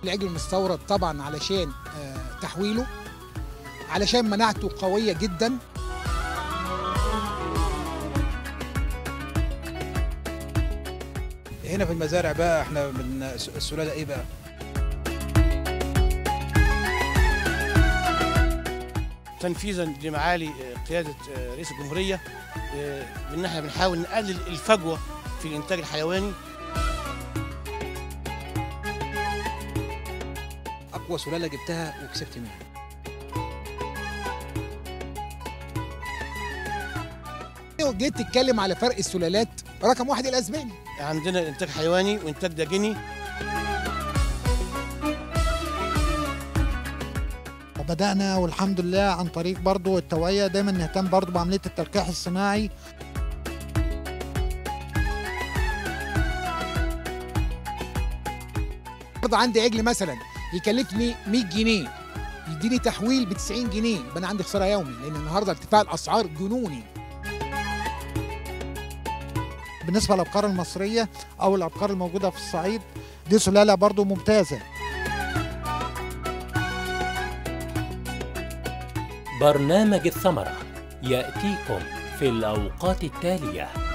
العجل المستورد طبعا علشان آه، تحويله علشان مناعته قويه جدا هنا في المزارع بقى احنا من السلاله ايه بقى؟ تنفيذا لمعالي قياده رئيس الجمهوريه ان احنا بنحاول نقلل الفجوه في الانتاج الحيواني اقوى سلاله جبتها وكسبت منها لو جيت تتكلم على فرق السلالات رقم واحد الاسباني عندنا انتاج حيواني وانتاج داجني بدأنا والحمد لله عن طريق برضو التوعية دايما نهتم برضو بعملية التلقيح الصناعي النهارده عندي عجل مثلا يكلفني 100 جنيه يديني تحويل ب 90 جنيه يبقى انا عندي خساره يومي لان النهارده ارتفاع الاسعار جنوني بالنسبة للأبقار المصرية أو الأبقار الموجودة في الصعيد دي سلالة برضو ممتازة برنامج الثمرة يأتيكم في الأوقات التالية